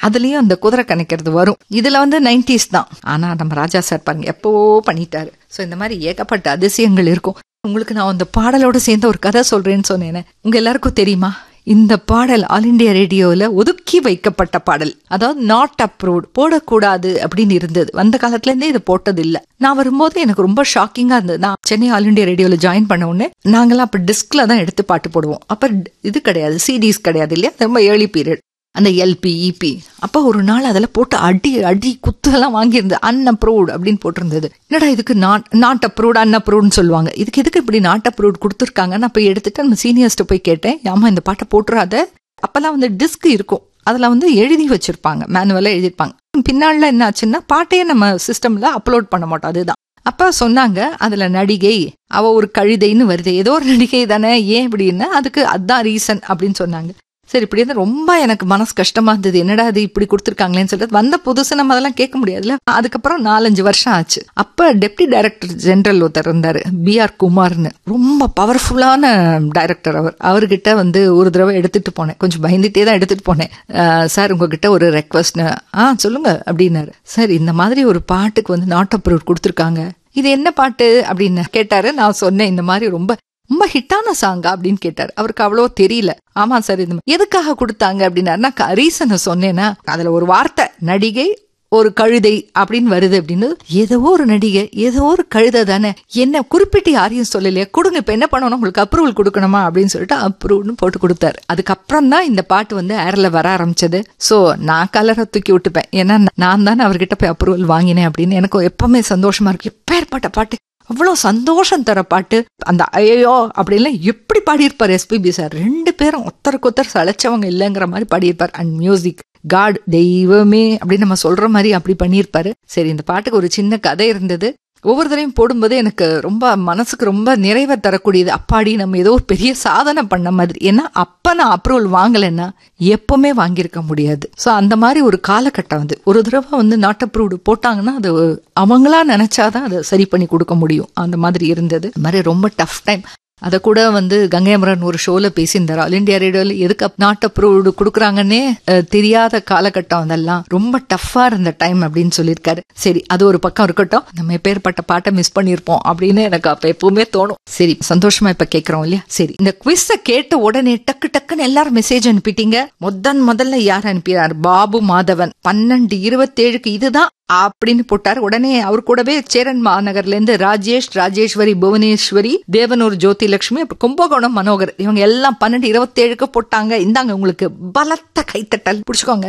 அதுலயும் அந்த குதிரை கணக்கிறது வரும் இதுல வந்து நைன்டிஸ் தான் ஆனா நம்ம ராஜா சார் பாருங்க எப்பவோ பண்ணிட்டாரு சோ இந்த மாதிரி ஏகப்பட்ட அதிசயங்கள் இருக்கும் உங்களுக்கு நான் அந்த பாடலோட சேர்ந்து ஒரு கதை சொல்றேன்னு சொன்னேனே உங்க எல்லாருக்கும் தெரியுமா இந்த பாடல் ஆல் இண்டியா ரேடியோல ஒதுக்கி வைக்கப்பட்ட பாடல் அதாவது நாட் அப்ரூவ்ட் போடக்கூடாது அப்படின்னு இருந்தது வந்த காலத்துல இருந்தே இது போட்டது இல்ல நான் வரும்போது எனக்கு ரொம்ப ஷாக்கிங்கா இருந்தது நான் சென்னை ஆல் இண்டியா ரேடியோல ஜாயின் பண்ண உடனே நாங்களாம் அப்ப டிஸ்க்ல தான் எடுத்து பாட்டு போடுவோம் அப்ப இது கிடையாது சிடிஸ் கிடையாது இல்லையா ரொம்ப ஏர்லி பீரியட் அந்த எல்பி இபி அப்ப ஒரு நாள் அதுல போட்டு அடி அடி குத்து எல்லாம் வாங்கியிருந்தது அன்அப்ரூவ்ட் அப்படின்னு போட்டிருந்தது என்னடா இதுக்கு நாட் நாட் அப்ரூவ்ட் அன்அப்ரூவ்ட்னு சொல்லுவாங்க இதுக்கு எதுக்கு இப்படி நாட் அப்ரூவ்ட் கொடுத்துருக்காங்க நான் போய் எடுத்துட்டு நம்ம சீனியர்ஸ்ட்ட போய் கேட்டேன் ஏமா இந்த பாட்டை போட்டுறாத அப்பெல்லாம் வந்து டிஸ்க் இருக்கும் அதுல வந்து எழுதி வச்சிருப்பாங்க மேனுவலா எழுதிருப்பாங்க பின்னால என்ன ஆச்சுன்னா பாட்டையே நம்ம சிஸ்டம்ல அப்லோட் பண்ண மாட்டோம் அதுதான் அப்ப சொன்னாங்க அதுல நடிகை அவ ஒரு கழுதைன்னு வருது ஏதோ ஒரு நடிகை தானே ஏன் இப்படின்னா அதுக்கு அதான் ரீசன் அப்படின்னு சொன்னாங்க சரி இப்படி இருந்தா ரொம்ப எனக்கு மனசு கஷ்டமா இருந்தது என்னடா அது இப்படி கொடுத்துருக்காங்களேன்னு சொல்லிட்டு வந்த புதுசு நம்ம அதெல்லாம் கேட்க முடியாதுல்ல அதுக்கப்புறம் நாலஞ்சு வருஷம் ஆச்சு அப்ப டெப்டி டைரக்டர் ஜெனரல் ஒருத்தர் இருந்தாரு பி ஆர் குமார்னு ரொம்ப பவர்ஃபுல்லான டைரக்டர் அவர் அவர்கிட்ட வந்து ஒரு தடவை எடுத்துட்டு போனேன் கொஞ்சம் பயந்துட்டே தான் எடுத்துட்டு போனேன் சார் உங்ககிட்ட ஒரு ரெக்வஸ்ட் ஆ சொல்லுங்க அப்படின்னாரு சார் இந்த மாதிரி ஒரு பாட்டுக்கு வந்து நாட் அப்ரூவ் கொடுத்துருக்காங்க இது என்ன பாட்டு அப்படின்னு கேட்டாரு நான் சொன்னேன் இந்த மாதிரி ரொம்ப ரொம்ப ஹிட்டான சாங்கா அப்படின்னு கேட்டார் அவருக்கு அவ்வளோ தெரியல ஆமா சார் இந்த எதுக்காக கொடுத்தாங்க அப்படின்னா நான் ரீசனை சொன்னேன்னா அதுல ஒரு வார்த்தை நடிகை ஒரு கழுதை அப்படின்னு வருது அப்படின்னு ஏதோ ஒரு நடிகை ஏதோ ஒரு கழுதை தானே என்ன குறிப்பிட்டு யாரையும் சொல்லலையா கொடுங்க இப்ப என்ன பண்ணணும் உங்களுக்கு அப்ரூவல் கொடுக்கணுமா அப்படின்னு சொல்லிட்டு அப்ரூவ்னு போட்டு கொடுத்தாரு அதுக்கப்புறம் தான் இந்த பாட்டு வந்து ஏர்ல வர ஆரம்பிச்சது சோ நான் கலரை தூக்கி விட்டுப்பேன் ஏன்னா நான் தானே அவர்கிட்ட போய் அப்ரூவல் வாங்கினேன் அப்படின்னு எனக்கு எப்பவுமே சந்தோஷமா இருக்கு எப்பேற்பட்ட பாட்டு அவ்வளோ சந்தோஷம் தர பாட்டு அந்த ஐயோ அப்படின்லாம் எப்படி பாடியிருப்பார் எஸ்பிபி சார் ரெண்டு பேரும் ஒருத்தருக்கு ஒருத்தர் சளைச்சவங்க இல்லைங்கிற மாதிரி பாடியிருப்பார் அண்ட் மியூசிக் காட் தெய்வமே அப்படின்னு நம்ம சொல்ற மாதிரி அப்படி பண்ணியிருப்பாரு சரி இந்த பாட்டுக்கு ஒரு சின்ன கதை இருந்தது ஒவ்வொரு தடவையும் போடும்போது எனக்கு ரொம்ப மனசுக்கு ரொம்ப நிறைவை தரக்கூடியது அப்பாடி நம்ம ஏதோ ஒரு பெரிய சாதனை பண்ண மாதிரி ஏன்னா அப்ப நான் அப்ரூவல் வாங்கலைன்னா எப்பவுமே வாங்கியிருக்க முடியாது ஸோ அந்த மாதிரி ஒரு காலகட்டம் வந்து ஒரு தடவை வந்து நாட் அப்ரூவ்டு போட்டாங்கன்னா அது அவங்களா நினைச்சாதான் அதை சரி பண்ணி கொடுக்க முடியும் அந்த மாதிரி இருந்தது அந்த மாதிரி ரொம்ப டஃப் டைம் அதை கூட வந்து கங்கைமரன் ஒரு ஷோல பேசியிருந்தார் ஆல் இண்டியா ரேடியோல எதுக்கு நாட் அப்ரூவ்டு கொடுக்குறாங்கன்னே தெரியாத காலகட்டம் அதெல்லாம் ரொம்ப டஃப்பா இருந்த டைம் அப்படின்னு சொல்லியிருக்காரு சரி அது ஒரு பக்கம் இருக்கட்டும் நம்ம எப்பேற்பட்ட பாட்டை மிஸ் பண்ணியிருப்போம் அப்படின்னு எனக்கு அப்ப எப்பவுமே தோணும் சரி சந்தோஷமா இப்ப கேட்கிறோம் இல்லையா சரி இந்த குவிஸ கேட்ட உடனே டக்கு டக்குன்னு எல்லாரும் மெசேஜ் அனுப்பிட்டீங்க முதன் முதல்ல யார் அனுப்பினார் பாபு மாதவன் பன்னெண்டு இருபத்தேழுக்கு இதுதான் அப்படின்னு போட்டார் உடனே அவர் கூடவே சேரன் மாநகர்ல இருந்து ராஜேஷ் ராஜேஸ்வரி புவனேஸ்வரி தேவனூர் ஜோதி லட்சுமி கும்பகோணம் மனோகர் இவங்க எல்லாம் பன்னெண்டு இருபத்தி ஏழுக்கு போட்டாங்க இந்தாங்க உங்களுக்கு பலத்த கைத்தட்டல் பிடிச்சுக்கோங்க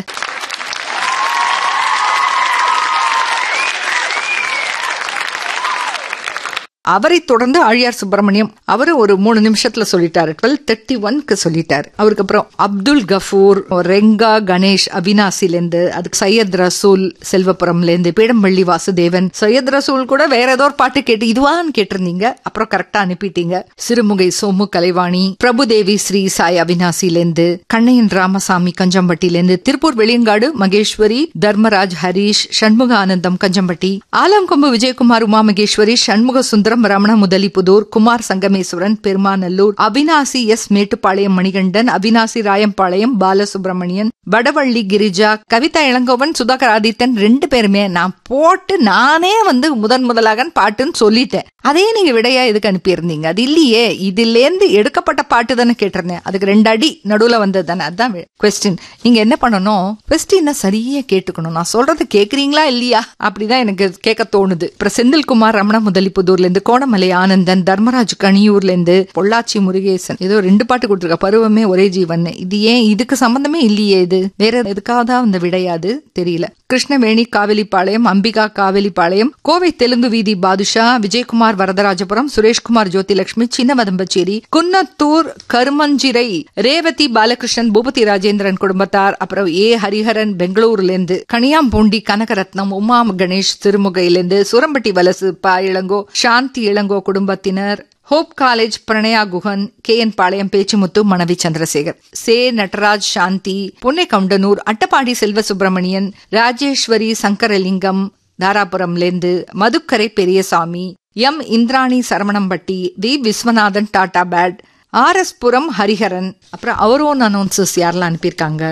அவரை தொடர்ந்து ஆழியார் சுப்பிரமணியம் அவரு ஒரு மூணு நிமிஷத்துல சொல்லிட்டாரு டுவெல் தேர்ட்டி ஒன்க்கு சொல்லிட்டாரு அவருக்கு அப்புறம் அப்துல் கஃபூர் ரெங்கா கணேஷ் அவினாசில இருந்து அதுக்கு சையத் ரசூல் செல்வபுரம்ல இருந்து பீடம்பள்ளி வாசுதேவன் சையத் ரசூல் கூட வேற ஏதோ ஒரு பாட்டு கேட்டு இதுவான்னு கேட்டிருந்தீங்க அப்புறம் கரெக்டா அனுப்பிட்டீங்க சிறுமுகை சோமு கலைவாணி பிரபுதேவி ஸ்ரீ சாய் அவினாசில இருந்து கண்ணையன் ராமசாமி கஞ்சம்பட்டியில இருந்து திருப்பூர் வெளியங்காடு மகேஸ்வரி தர்மராஜ் ஹரீஷ் சண்முக ஆனந்தம் கஞ்சம்பட்டி ஆலங்கொம்பு விஜயகுமார் உமா மகேஸ்வரி சண்முக சுந்தரம் சுந்தரம் ரமண முதலிபுதூர் குமார் சங்கமேஸ்வரன் பெருமாநல்லூர் அவினாசி எஸ் மேட்டுப்பாளையம் மணிகண்டன் அவினாசி ராயம்பாளையம் பாலசுப்ரமணியன் வடவள்ளி கிரிஜா கவிதா இளங்கோவன் சுதாகர் ஆதித்தன் ரெண்டு பேருமே நான் போட்டு நானே வந்து முதன் முதலாக பாட்டுன்னு சொல்லிட்டேன் அதே நீங்க விடையா எதுக்கு அனுப்பியிருந்தீங்க அது இல்லையே இதுல இருந்து எடுக்கப்பட்ட பாட்டு தானே கேட்டிருந்தேன் அதுக்கு ரெண்டு அடி நடுவுல வந்தது தானே அதுதான் கொஸ்டின் நீங்க என்ன பண்ணணும் கொஸ்டின் சரியா கேட்டுக்கணும் நான் சொல்றது கேக்குறீங்களா இல்லையா அப்படிதான் எனக்கு கேட்க தோணுது அப்புறம் செந்தில்குமார் ரமண முதலிப்புதூர்ல இருந்து கோணமலை ஆனந்தன் தர்மராஜ் கனியூர்ல இருந்து பொள்ளாச்சி முருகேசன் ஏதோ ரெண்டு பாட்டு கொடுத்துருக்க பருவமே ஒரே ஜீவன் இது ஏன் இதுக்கு சம்பந்தமே இல்லையே இது வேற எதுக்காக அந்த விடையாது தெரியல கிருஷ்ணவேணி காவேலிப்பாளையம் அம்பிகா காவேலிப்பாளையம் கோவை தெலுங்கு வீதி பாதுஷா விஜயகுமார் வரதராஜபுரம் சுரேஷ்குமார் ஜோதிலட்சுமி சின்னவதம்பச்சேரி குன்னத்தூர் கருமஞ்சிரை ரேவதி பாலகிருஷ்ணன் பூபதி ராஜேந்திரன் குடும்பத்தார் அப்புறம் ஏ ஹரிஹரன் பெங்களூர்ல இருந்து கனியாம்பூண்டி கனகரத்னம் உமா கணேஷ் திருமுகையிலிருந்து சுரம்பட்டி வலசு பா இளங்கோ சாந்தி இளங்கோ குடும்பத்தினர் Hope College Pranaya Guhan K N Palayam Pechimuthu Manavi Chandrasekar சே நடராஜ் சாந்தி புன்னை கவுண்டனூர் அட்டப்பாடி செல்வ சுப்பிரமணியன் ராஜேஸ்வரி சங்கரலிங்கம் தாராபுரம்லேருந்து Madukkarai Periyasamy M Indrani Saravanampatti V Viswanathan Tatabad R S Puram Hariharan அப்புறம் அவரோன் அனௌன்சஸ் யாரெல்லாம் அனுப்பியிருக்காங்க